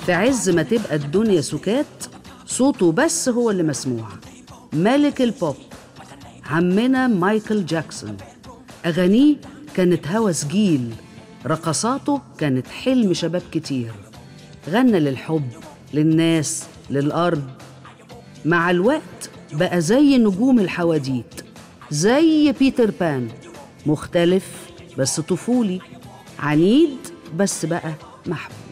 في عز ما تبقى الدنيا سكات صوته بس هو اللي مسموع ملك البوب عمنا مايكل جاكسون أغانيه كانت هوس جيل رقصاته كانت حلم شباب كتير غنى للحب للناس للأرض مع الوقت بقى زي نجوم الحواديت زي بيتر بان مختلف بس طفولي عنيد بس بقى محبوب